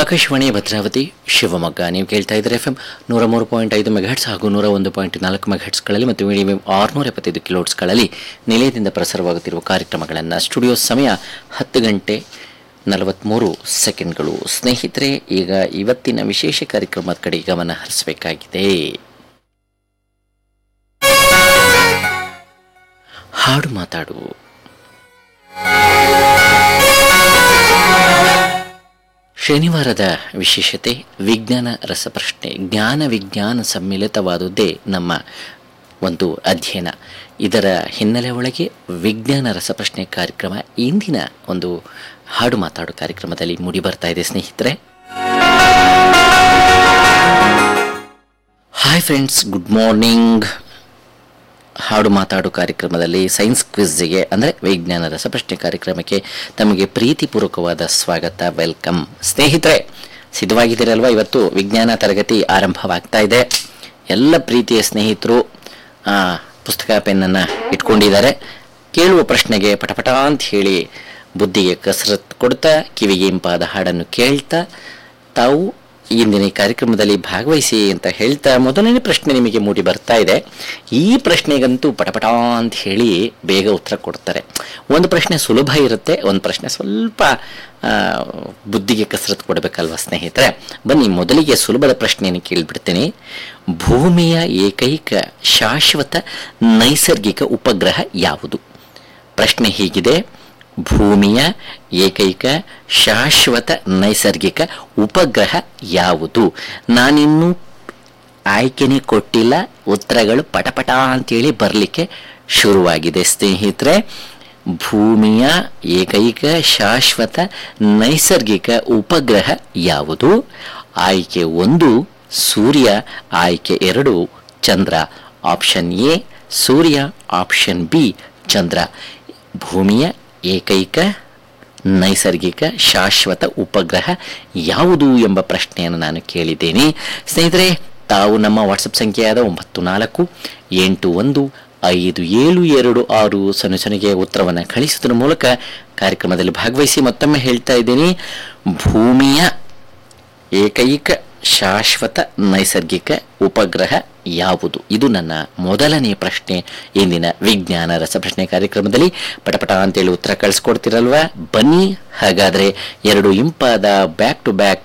ಆಕಾಶವಾಣಿ ಭದ್ರಾವತಿ ಶಿವಮೊಗ್ಗ ನೀವು ಕೇಳ್ತಾ ಇದ್ದೀರಿ ಎಫ್ ಎಂ ನೂರ ಮೂರು ಪಾಯಿಂಟ್ ಐದು ಮೆಗಾಟ್ಸ್ ಹಾಗೂ ನೂರ ಒಂದು ಪಾಯಿಂಟ್ ನಾಲ್ಕು ಮೆಗಾಟ್ಸ್ಗಳಲ್ಲಿ ಮತ್ತು ಮೀಡಿಯಂ ಆರುನೂರ ಎಪ್ಪತ್ತೈದು ಕಿಲೋಟ್ಸ್ಗಳಲ್ಲಿ ನಿಲಯದಿಂದ ಪ್ರಸಾರವಾಗುತ್ತಿರುವ ಕಾರ್ಯಕ್ರಮಗಳನ್ನು ಸ್ಟುಡಿಯೋ ಸಮಯ ಹತ್ತು ಗಂಟೆ ನಲವತ್ತ್ಮೂರು ಸೆಕೆಂಡ್ಗಳು ಸ್ನೇಹಿತರೆ ಈಗ ಇವತ್ತಿನ ವಿಶೇಷ ಕಾರ್ಯಕ್ರಮದ ಕಡೆ ಗಮನ ಹರಿಸಬೇಕಾಗಿದೆ ಹಾಡು ಮಾತಾಡು ಶನಿವಾರದ ವಿಶೇಷತೆ ವಿಜ್ಞಾನ ರಸಪ್ರಶ್ನೆ ಜ್ಞಾನ ವಿಜ್ಞಾನ ಸಮ್ಮಿಳಿತವಾದುದೇ ನಮ್ಮ ಒಂದು ಅಧ್ಯಯನ ಇದರ ಹಿನ್ನೆಲೆ ಒಳಗೆ ವಿಜ್ಞಾನ ರಸಪ್ರಶ್ನೆ ಕಾರ್ಯಕ್ರಮ ಇಂದಿನ ಒಂದು ಹಾಡು ಮಾತಾಡು ಕಾರ್ಯಕ್ರಮದಲ್ಲಿ ಮೂಡಿ ಬರ್ತಾ ಇದೆ ಸ್ನೇಹಿತರೆ ಹಾಯ್ ಫ್ರೆಂಡ್ಸ್ ಗುಡ್ ಮಾರ್ನಿಂಗ್ ಹಾಡು ಮಾತಾಡು ಕಾರ್ಯಕ್ರಮದಲ್ಲಿ ಸೈನ್ಸ್ ಕ್ವಿಜ್ಗೆ ಅಂದರೆ ವಿಜ್ಞಾನ ರಸಪ್ರಶ್ನೆ ಕಾರ್ಯಕ್ರಮಕ್ಕೆ ತಮಗೆ ಪ್ರೀತಿಪೂರ್ವಕವಾದ ಸ್ವಾಗತ ವೆಲ್ಕಮ್ ಸ್ನೇಹಿತರೆ ಸಿದ್ಧವಾಗಿದ್ದೀರಲ್ವಾ ಇವತ್ತು ವಿಜ್ಞಾನ ತರಗತಿ ಆರಂಭವಾಗ್ತಾ ಇದೆ ಎಲ್ಲ ಪ್ರೀತಿಯ ಸ್ನೇಹಿತರು ಆ, ಪುಸ್ತಕ ಪೆನ್ನನ್ನು ಇಟ್ಕೊಂಡಿದ್ದಾರೆ ಕೇಳುವ ಪ್ರಶ್ನೆಗೆ ಪಟಪಟ ಅಂತ ಹೇಳಿ ಬುದ್ಧಿಗೆ ಕಸರತ್ತು ಕೊಡ್ತಾ ಕಿವಿಗೆ ಇಂಪಾದ ಹಾಡನ್ನು ಕೇಳ್ತಾ ತಾವು ಇಂದಿನ ಈ ಕಾರ್ಯಕ್ರಮದಲ್ಲಿ ಭಾಗವಹಿಸಿ ಅಂತ ಹೇಳ್ತಾ ಮೊದಲನೇ ಪ್ರಶ್ನೆ ನಿಮಗೆ ಮೂಡಿ ಬರ್ತಾ ಇದೆ ಈ ಪ್ರಶ್ನೆಗಂತೂ ಪಟಪಟ ಅಂತ ಹೇಳಿ ಬೇಗ ಉತ್ತರ ಕೊಡ್ತಾರೆ ಒಂದು ಪ್ರಶ್ನೆ ಸುಲಭ ಇರುತ್ತೆ ಒಂದು ಪ್ರಶ್ನೆ ಸ್ವಲ್ಪ ಆ, ಬುದ್ಧಿಗೆ ಕಸರತ್ತು ಕೊಡಬೇಕಲ್ವ ಸ್ನೇಹಿತರೆ ಬನ್ನಿ ಮೊದಲಿಗೆ ಸುಲಭದ ಪ್ರಶ್ನೆಯನ್ನು ಕೇಳಿಬಿಡ್ತೀನಿ ಭೂಮಿಯ ಏಕೈಕ ಶಾಶ್ವತ ನೈಸರ್ಗಿಕ ಉಪಗ್ರಹ ಯಾವುದು ಪ್ರಶ್ನೆ ಹೀಗಿದೆ ಭೂಮಿಯ ಏಕೈಕ ಶಾಶ್ವತ ನೈಸರ್ಗಿಕ ಉಪಗ್ರಹ ಯಾವುದು ನಾನಿನ್ನೂ ಆಯ್ಕೆನೇ ಕೊಟ್ಟಿಲ್ಲ ಉತ್ತರಗಳು ಪಟಪಟ ಅಂತೇಳಿ ಬರಲಿಕ್ಕೆ ಶುರುವಾಗಿದೆ ಸ್ನೇಹಿತರೆ ಭೂಮಿಯ ಏಕೈಕ ಶಾಶ್ವತ ನೈಸರ್ಗಿಕ ಉಪಗ್ರಹ ಯಾವುದು ಆಯ್ಕೆ ಒಂದು ಸೂರ್ಯ ಆಯ್ಕೆ ಎರಡು ಚಂದ್ರ ಆಪ್ಷನ್ ಎ ಸೂರ್ಯ ಆಪ್ಷನ್ ಬಿ ಚಂದ್ರ ಭೂಮಿಯ ಏಕೈಕ ನೈಸರ್ಗಿಕ ಶಾಶ್ವತ ಉಪಗ್ರಹ ಯಾವುದು ಎಂಬ ಪ್ರಶ್ನೆಯನ್ನು ನಾನು ಕೇಳಿದ್ದೇನೆ ಸ್ನೇಹಿತರೆ ತಾವು ನಮ್ಮ ವಾಟ್ಸಪ್ ಸಂಖ್ಯೆಯಾದ ಒಂಬತ್ತು ನಾಲ್ಕು ಎಂಟು ಒಂದು ಐದು ಏಳು ಎರಡು ಆರು ಸೊನ್ನೆ ಸೊನ್ನೆಗೆ ಉತ್ತರವನ್ನು ಕಳಿಸೋದ್ರ ಮೂಲಕ ಕಾರ್ಯಕ್ರಮದಲ್ಲಿ ಭಾಗವಹಿಸಿ ಮತ್ತೊಮ್ಮೆ ಹೇಳ್ತಾ ಇದ್ದೀನಿ ಭೂಮಿಯ ಏಕೈಕ ಶಾಶ್ವತ ನೈಸರ್ಗಿಕ ಉಪಗ್ರಹ ಯಾವುದು ಇದು ನನ್ನ ಮೊದಲನೇ ಪ್ರಶ್ನೆ ಇಂದಿನ ವಿಜ್ಞಾನ ರಸಪ್ರಶ್ನೆ ಕಾರ್ಯಕ್ರಮದಲ್ಲಿ ಪಟಪಟ ಅಂತೇಳಿ ಉತ್ತರ ಕಳಿಸ್ಕೊಡ್ತಿರಲ್ವಾ ಬನ್ನಿ ಹಾಗಾದ್ರೆ ಎರಡು ಇಂಪಾದ ಬ್ಯಾಕ್ ಟು ಬ್ಯಾಕ್